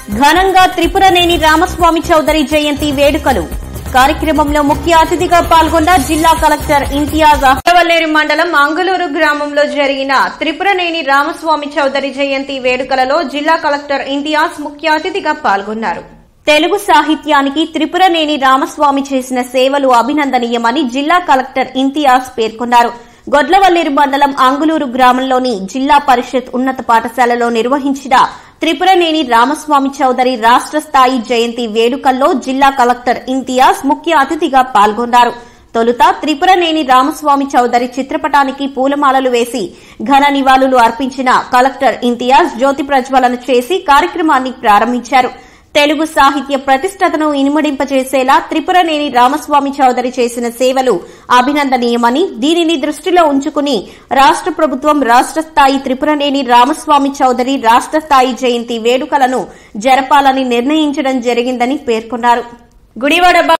ఘనంగా త్రిపురనేని రామస్వామి చౌదరి జయంతి వేడుకలు కార్యక్రమంలో ముఖ్య అతిథిగా పాల్గొన్న జిల్లా కలెక్టర్ ఇంతియాజ్ అహ్లవల్లేరు మండలం అంగులూరు గ్రామంలో జరిగిన త్రిపురనేని రామస్వామి చౌదరి జయంతి వేడుకలలో జిల్లా కలెక్టర్ ఇంతియాజ్ ముఖ్య అతిథిగా పాల్గొన్నారు తెలుగు సాహిత్యానికి త్రిపురనేని రామస్వామి చేసిన సేవలు అభినందనీయమని జిల్లా కలెక్టర్ ఇంతియాజ్ పేర్కొన్నారు గొడ్లవల్లేరు మండలం అంగులూరు గ్రామంలోని జిల్లా పరిషత్ ఉన్నత పాఠశాలలో నిర్వహించిన త్రిపురనేని రామస్వామి చౌదరి రాష్ట్ర స్థాయి జయంతి వేడుకల్లో జిల్లా కలెక్టర్ ఇంతియాజ్ ముఖ్య అతిథిగా పాల్గొన్నారు తొలుత త్రిపురనేని రామస్వామి చౌదరి చిత్రపటానికి పూలమాలలు వేసి ఘన నివాళులు అర్పించిన కలెక్టర్ ఇంతియాజ్ జ్యోతి ప్రజ్వలన చేసి కార్యక్రమాన్ని ప్రారంభించారు తెలుగు సాహిత్య ప్రతిష్టతను ఇనుమడింపజేసేలా త్రిపురనేని రామస్వామి చౌదరి చేసిన సేవలు అభినందనీయమని దీనిని దృష్టిలో ఉంచుకుని రాష్ట్ర ప్రభుత్వం రాష్ట్ర స్థాయి త్రిపురనేని రామస్వామి చౌదరి రాష్ట్ర స్థాయి జయంతి వేడుకలను జరపాలని నిర్ణయించడం జరిగిందని పేర్కొన్నారు గుడివాడ